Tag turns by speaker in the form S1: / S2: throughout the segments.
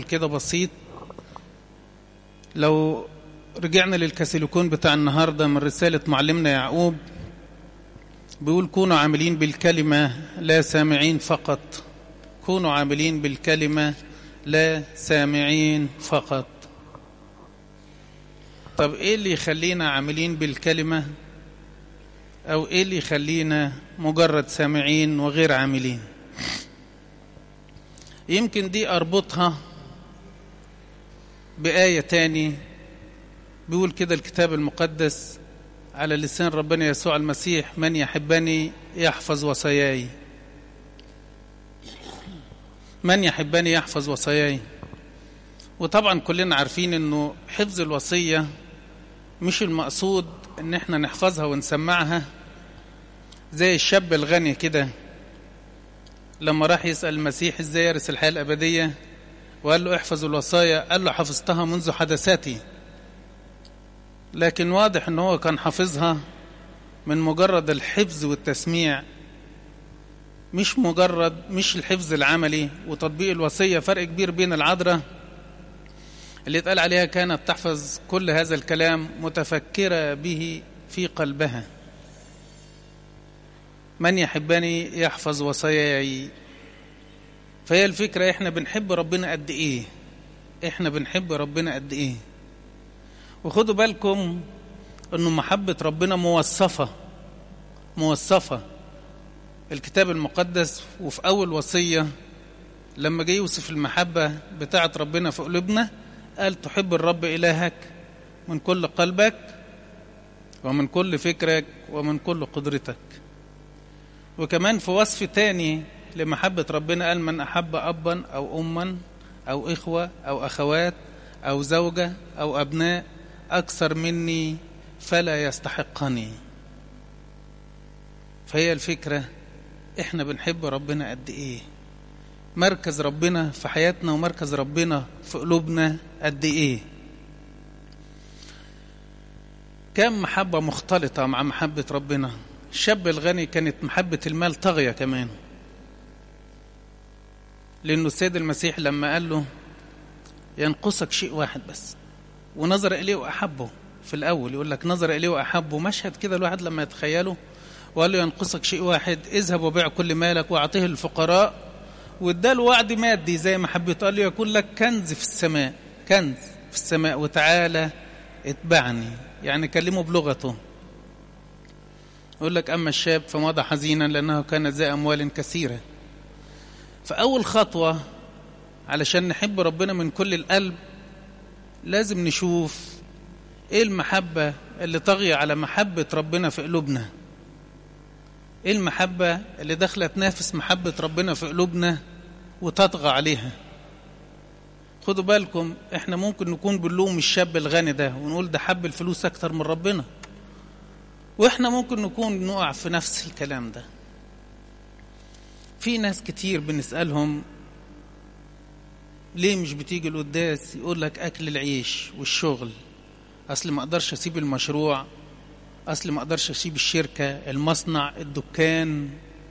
S1: كده بسيط لو رجعنا للكاسيليكون بتاع النهارده من رسالة معلمنا يعقوب بيقول كونوا عاملين بالكلمة لا سامعين فقط كونوا عاملين بالكلمة لا سامعين فقط طب ايه اللي يخلينا عاملين بالكلمة او ايه اللي يخلينا مجرد سامعين وغير عاملين يمكن دي اربطها بآية تاني بيقول كده الكتاب المقدس على لسان ربنا يسوع المسيح من يحبني يحفظ وصاياي من يحبني يحفظ وصاياي وطبعا كلنا عارفين انه حفظ الوصية مش المقصود ان احنا نحفظها ونسمعها زي الشاب الغني كده لما راح يسأل المسيح ازاي يرث الحياة الأبدية وقال له احفظ الوصايا قال له حفظتها منذ حدثاتي لكن واضح ان هو كان حافظها من مجرد الحفظ والتسميع مش مجرد مش الحفظ العملي وتطبيق الوصية فرق كبير بين العذراء اللي اتقال عليها كانت تحفظ كل هذا الكلام متفكرة به في قلبها من يحبني يحفظ وصاياي فهي الفكرة احنا بنحب ربنا قد ايه احنا بنحب ربنا قد ايه وخدوا بالكم انه محبة ربنا موصفة موصفة الكتاب المقدس وفي اول وصية لما جه يوصف المحبة بتاعة ربنا في قلوبنا قال تحب الرب إلهك من كل قلبك ومن كل فكرك ومن كل قدرتك وكمان في وصف تاني لمحبة ربنا قال من أحب أبا أو أما أو إخوة أو أخوات أو زوجة أو أبناء أكثر مني فلا يستحقني فهي الفكرة إحنا بنحب ربنا قد إيه مركز ربنا في حياتنا ومركز ربنا في قلوبنا قد إيه كم محبة مختلطة مع محبة ربنا الشاب الغني كانت محبة المال طاغية كمان لأنه السيد المسيح لما قال له ينقصك شيء واحد بس ونظر إليه وأحبه في الأول يقول لك نظر إليه وأحبه مشهد كده الواحد لما يتخيله وقال له ينقصك شيء واحد اذهب وبيع كل مالك واعطيه للفقراء واداله وعد مادي زي ما حبيت قال له يكون لك كنز في السماء كنز في السماء وتعالى اتبعني يعني كلمه بلغته يقول لك أما الشاب فمضى حزينا لأنه كان ذا أموال كثيرة فأول خطوة علشان نحب ربنا من كل القلب لازم نشوف ايه المحبة اللي طغي على محبة ربنا في قلوبنا ايه المحبة اللي داخلة تنافس محبة ربنا في قلوبنا وتطغى عليها خدوا بالكم احنا ممكن نكون بنلوم الشاب الغني ده ونقول ده حب الفلوس اكتر من ربنا واحنا ممكن نكون نقع في نفس الكلام ده في ناس كتير بنسألهم ليه مش بتيجي القداس يقول لك اكل العيش والشغل اصل ما اقدرش اسيب المشروع اصل ما اقدرش اسيب الشركة المصنع الدكان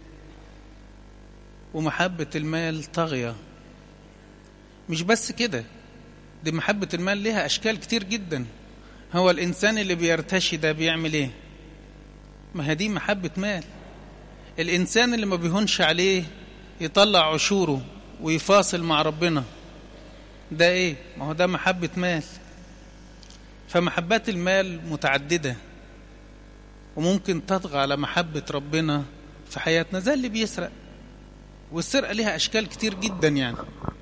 S1: ومحبة المال طاغية مش بس كده دي محبة المال ليها اشكال كتير جدا هو الانسان اللي بيرتشي ده بيعمل ايه ما هي دي محبة مال الإنسان اللي ما بيهونش عليه يطلع عشوره ويفاصل مع ربنا ده إيه؟ ما هو ده محبة مال فمحبات المال متعددة وممكن تطغى على محبة ربنا في حياتنا زي اللي بيسرق والسرقة ليها أشكال كتير جدا يعني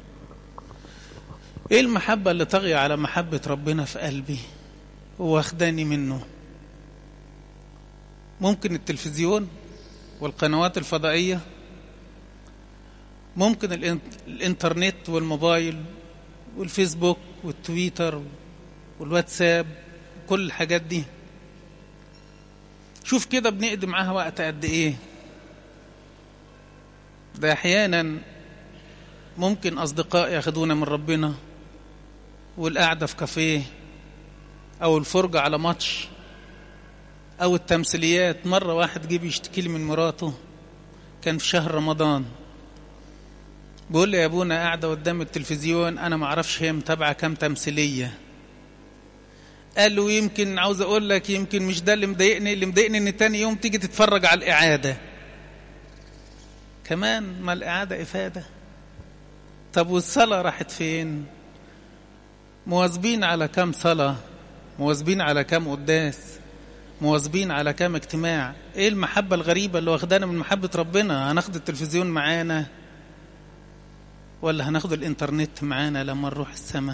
S1: إيه المحبة اللي طغي على محبة ربنا في قلبي واخداني منه ممكن التلفزيون والقنوات الفضائية ممكن الانترنت والموبايل والفيسبوك والتويتر والواتساب وكل الحاجات دي شوف كده بنقضي معاها وقت قد ايه ده احيانا ممكن اصدقاء ياخدونا من ربنا والقعده في كافيه او الفرجه على ماتش او التمثيليات مره واحد جه بيشتكي لي من مراته كان في شهر رمضان بيقول لي يا ابونا قاعدة قدام التلفزيون أنا ما أعرفش هي متابعة كام تمثيلية قال له يمكن عاوز أقول لك يمكن مش ده اللي مضايقني اللي مضايقني إن تاني يوم تيجي تتفرج على الإعادة كمان ما الإعادة إفادة طب والصلاة راحت فين مواظبين على كام صلاة مواظبين على كام قداس مواظبين على كام اجتماع ايه المحبة الغريبة اللي واخدانا من محبة ربنا هناخد التلفزيون معانا ولا هناخد الانترنت معانا لما نروح السماء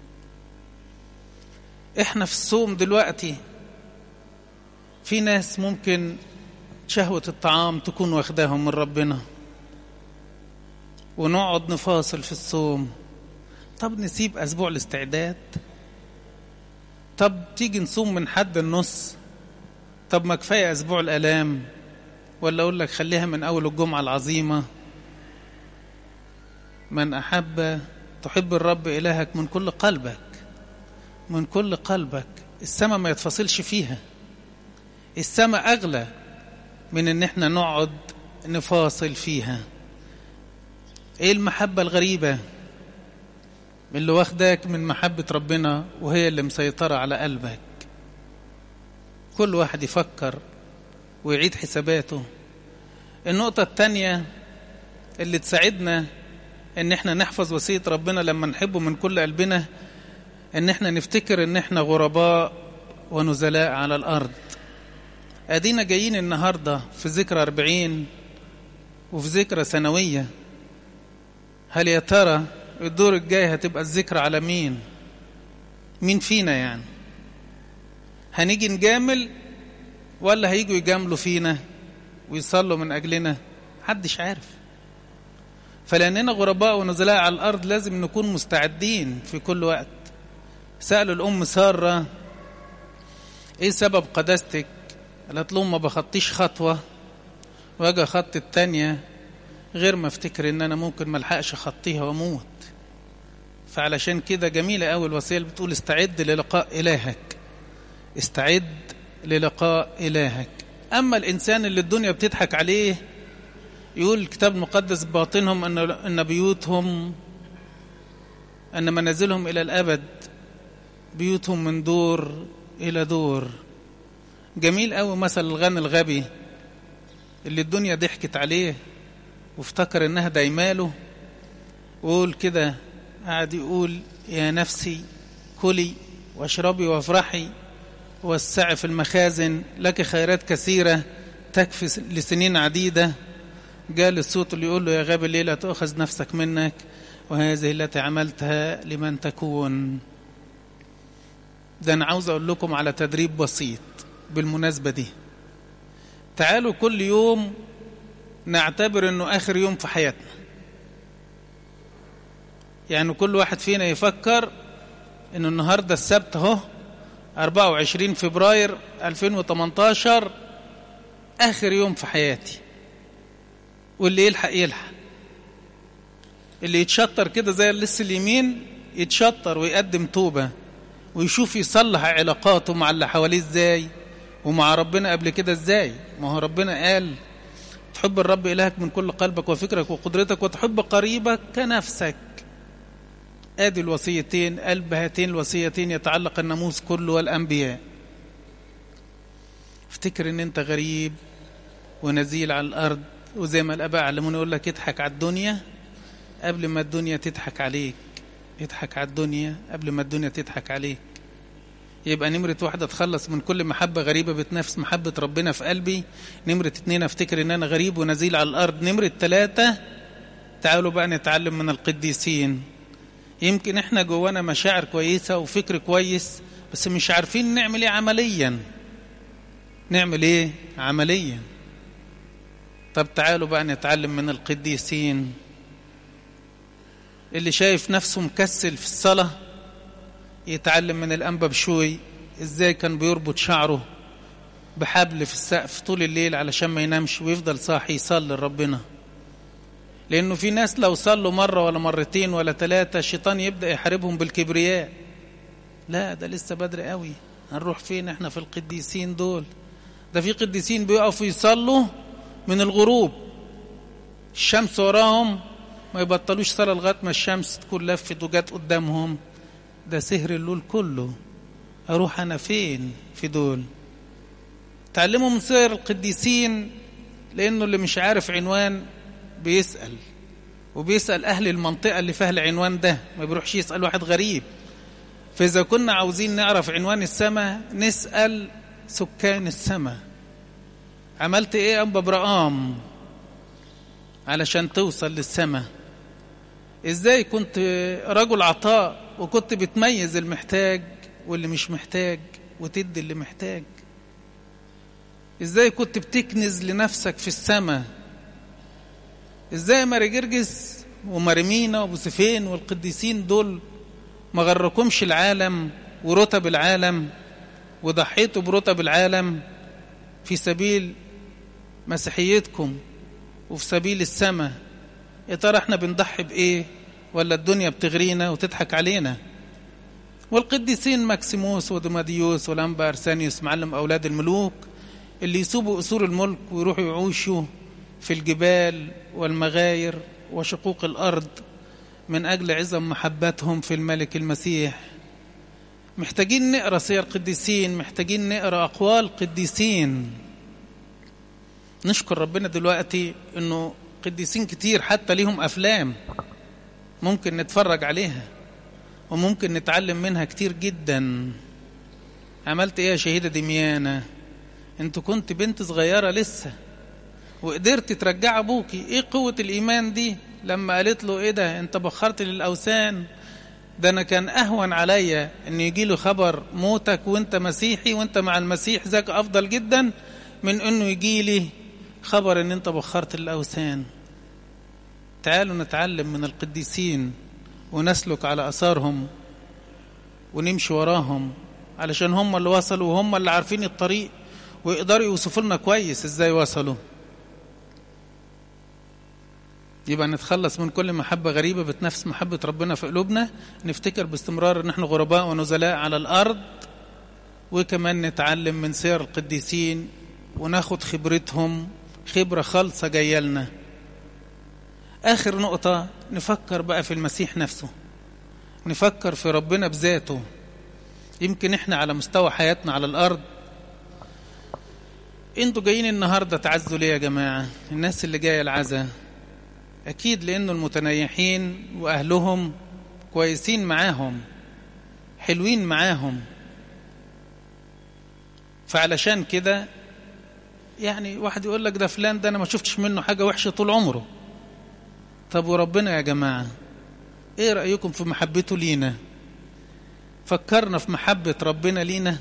S1: احنا في الصوم دلوقتي في ناس ممكن شهوة الطعام تكون واخداهم من ربنا ونقعد نفاصل في الصوم طب نسيب أسبوع الاستعداد طب تيجي نصوم من حد النص طب ما كفاية أسبوع الآلام ولا أقول لك خليها من أول الجمعة العظيمة من أحب تحب الرب إلهك من كل قلبك من كل قلبك السماء ما يتفصلش فيها السماء أغلى من إن إحنا نقعد نفاصل فيها إيه المحبة الغريبة اللي واخداك من محبة ربنا وهي اللي مسيطرة على قلبك كل واحد يفكر ويعيد حساباته النقطة التانية اللي تساعدنا ان احنا نحفظ وصية ربنا لما نحبه من كل قلبنا ان احنا نفتكر ان احنا غرباء ونزلاء على الارض ادينا جايين النهاردة في ذكرى أربعين وفي ذكرى سنوية هل يا ترى الدور الجاي هتبقى الذكرى على مين مين فينا يعني هنيجي نجامل ولا هيجوا يجاملوا فينا ويصلوا من أجلنا محدش عارف فلأننا غرباء ونزلاء على الأرض لازم نكون مستعدين في كل وقت سألوا الأم سارة إيه سبب قداستك قالت لهم ما بخطيش خطوة واجي خط التانية غير ما افتكر ان انا ممكن ما الحقش اخطيها واموت فعلشان كده جميله قوي الوصيه اللي بتقول استعد للقاء الهك استعد للقاء الهك اما الانسان اللي الدنيا بتضحك عليه يقول الكتاب المقدس باطنهم ان ان بيوتهم ان منازلهم الى الابد بيوتهم من دور الى دور جميل قوي مثل الغني الغبي اللي الدنيا ضحكت عليه وافتكر انها دايماله وقول كده قاعد يقول يا نفسي كلي واشربي وافرحي وسعي في المخازن لك خيرات كثيرة تكفي لسنين عديدة جاء الصوت اللي يقول له يا غبي الليلة تأخذ نفسك منك وهذه التي عملتها لمن تكون ده أنا عاوز أقول لكم على تدريب بسيط بالمناسبة دي تعالوا كل يوم نعتبر انه اخر يوم في حياتنا يعني كل واحد فينا يفكر انه النهارده السبت اهو 24 فبراير 2018 اخر يوم في حياتي واللي يلحق يلحق اللي يتشطر كده زي اللص اليمين يتشطر ويقدم توبة ويشوف يصلح علاقاته مع اللي حواليه ازاي ومع ربنا قبل كده ازاي ما هو ربنا قال تحب الرب إلهك من كل قلبك وفكرك وقدرتك وتحب قريبك كنفسك ادي الوصيتين قلب هاتين الوصيتين يتعلق الناموس كله والأنبياء افتكر ان انت غريب ونزيل على الأرض وزي ما الآباء علمونا يقول لك اضحك على الدنيا قبل ما الدنيا تضحك عليك اضحك على الدنيا قبل ما الدنيا تضحك عليك يبقى نمرة واحدة اتخلص من كل محبة غريبة بتنافس محبة ربنا في قلبي نمرة اتنين افتكر ان انا غريب ونزيل على الارض نمرة تلاتة تعالوا بقى نتعلم من القديسين يمكن احنا جوانا مشاعر كويسة وفكر كويس بس مش عارفين نعمل ايه عمليا نعمل ايه عمليا طب تعالوا بقى نتعلم من القديسين اللي شايف نفسه مكسل في الصلاه يتعلم من الأنبا بشوي إزاي كان بيربط شعره بحبل في السقف طول الليل علشان ما ينامش ويفضل صاحي يصلي لربنا لأنه في ناس لو صلوا مرة ولا مرتين ولا ثلاثة الشيطان يبدأ يحاربهم بالكبرياء لا ده لسه بدري قوي هنروح فين احنا في القديسين دول ده في قديسين بيقفوا يصلوا من الغروب الشمس وراهم ما يبطلوش صلاة لغاية ما الشمس تكون لفت وجت قدامهم ده سهر الليل كله أروح أنا فين في دول تعلموا من سير القديسين لأنه اللي مش عارف عنوان بيسأل وبيسأل أهل المنطقة اللي فيها العنوان ده ما بيروحش يسأل واحد غريب فإذا كنا عاوزين نعرف عنوان السماء نسأل سكان السماء عملت إيه يا أنبا برقام علشان توصل للسماء إزاي كنت رجل عطاء وكنت بتميز المحتاج واللي مش محتاج وتدي اللي محتاج ازاي كنت بتكنز لنفسك في السماء ازاي ماري جرجس ومارمينا وابو سفين والقديسين دول ما غركمش العالم ورتب العالم وضحيتوا برتب العالم في سبيل مسيحيتكم وفي سبيل السماء يا ترى احنا بنضحي بايه ولا الدنيا بتغرينا وتضحك علينا والقديسين ماكسيموس ودماديوس والانبا ارسانيوس معلم اولاد الملوك اللي يسوبوا قصور الملك ويروحوا يعوشوا في الجبال والمغاير وشقوق الارض من اجل عظم محبتهم في الملك المسيح محتاجين نقرا سير قديسين محتاجين نقرا اقوال قديسين نشكر ربنا دلوقتي انه قديسين كتير حتى ليهم افلام ممكن نتفرج عليها وممكن نتعلم منها كتير جدا عملت ايه يا شهيدة دميانة انت كنت بنت صغيرة لسه وقدرت ترجع ابوكي ايه قوة الايمان دي لما قالت له ايه ده انت بخرت للاوثان ده انا كان اهون عليا ان يجي له خبر موتك وانت مسيحي وانت مع المسيح ذاك افضل جدا من انه يجي لي خبر ان انت بخرت للاوثان تعالوا نتعلم من القديسين ونسلك على اثارهم ونمشي وراهم علشان هم اللي وصلوا وهم اللي عارفين الطريق ويقدروا يوصفوا لنا كويس ازاي وصلوا يبقى نتخلص من كل محبة غريبة بتنافس محبة ربنا في قلوبنا نفتكر باستمرار ان احنا غرباء ونزلاء على الارض وكمان نتعلم من سير القديسين وناخد خبرتهم خبرة خالصة جاية لنا آخر نقطة نفكر بقى في المسيح نفسه نفكر في ربنا بذاته يمكن احنا على مستوى حياتنا على الأرض انتوا جايين النهاردة تعزوا ليه يا جماعة الناس اللي جاية العزا أكيد لأنه المتنيحين وأهلهم كويسين معاهم حلوين معاهم فعلشان كده يعني واحد يقول لك ده فلان ده أنا ما شفتش منه حاجة وحشة طول عمره طب وربنا يا جماعة ايه رأيكم في محبته لينا فكرنا في محبة ربنا لينا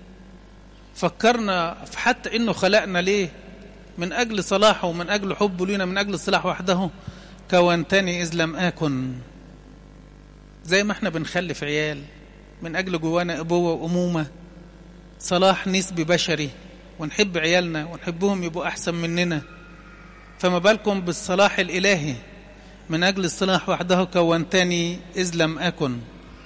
S1: فكرنا في حتى انه خلقنا ليه من اجل صلاحه ومن اجل حبه لينا من اجل الصلاح وحده كونتني اذ لم اكن زي ما احنا بنخلف عيال من اجل جوانا ابوه وامومه صلاح نسبي بشري ونحب عيالنا ونحبهم يبقوا احسن مننا فما بالكم بالصلاح الالهي من أجل الصلاح وحده كونتني إذ لم أكن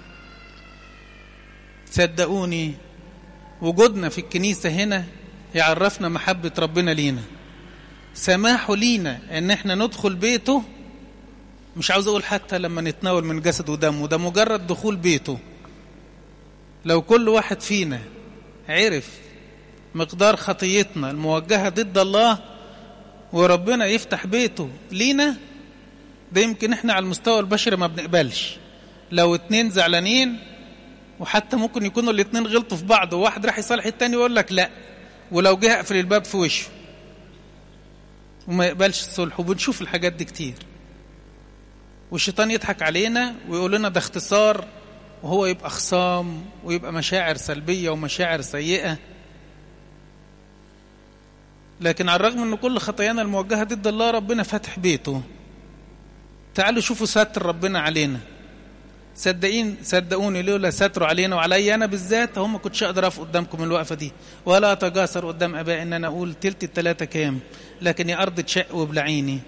S1: صدقوني وجودنا في الكنيسة هنا يعرفنا محبة ربنا لينا سماحه لينا ان احنا ندخل بيته مش عاوز اقول حتى لما نتناول من جسد ودمه ده مجرد دخول بيته لو كل واحد فينا عرف مقدار خطيتنا الموجهة ضد الله وربنا يفتح بيته لينا ده يمكن احنا على المستوى البشري ما بنقبلش لو اتنين زعلانين وحتى ممكن يكونوا الاتنين غلطوا في بعض وواحد راح يصالح التاني يقول لك لا ولو جه اقفل الباب في وشه وما يقبلش الصلح وبنشوف الحاجات دي كتير والشيطان يضحك علينا ويقول لنا ده اختصار وهو يبقى خصام ويبقى مشاعر سلبية ومشاعر سيئة لكن على الرغم ان كل خطايانا الموجهة ضد الله ربنا فاتح بيته تعالوا شوفوا ستر ربنا علينا صدقين صدقوني لولا ستره علينا وعليا انا بالذات هم ما كنتش اقدر اقف قدامكم الوقفه دي ولا اتجاسر قدام ابائي ان انا اقول تلت التلاته كام لكن يا ارض تشق وبلعيني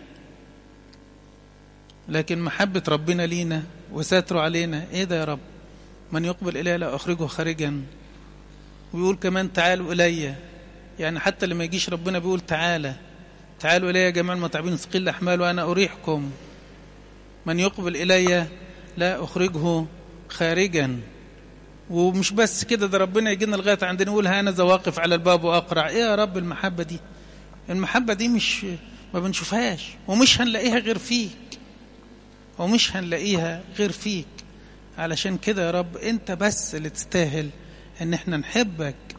S1: لكن محبه ربنا لينا وستره علينا ايه ده يا رب من يقبل الي لا اخرجه خارجا ويقول كمان تعالوا الي يعني حتى لما يجيش ربنا بيقول تعالى تعالوا الي يا جماعه المتعبين ثقيل الاحمال وانا اريحكم من يقبل إلي لا أخرجه خارجا ومش بس كده ده ربنا يجينا لغاية عندنا يقول ها أنا واقف على الباب وأقرع إيه يا رب المحبة دي المحبة دي مش ما بنشوفهاش ومش هنلاقيها غير فيك ومش هنلاقيها غير فيك علشان كده يا رب انت بس اللي تستاهل ان احنا نحبك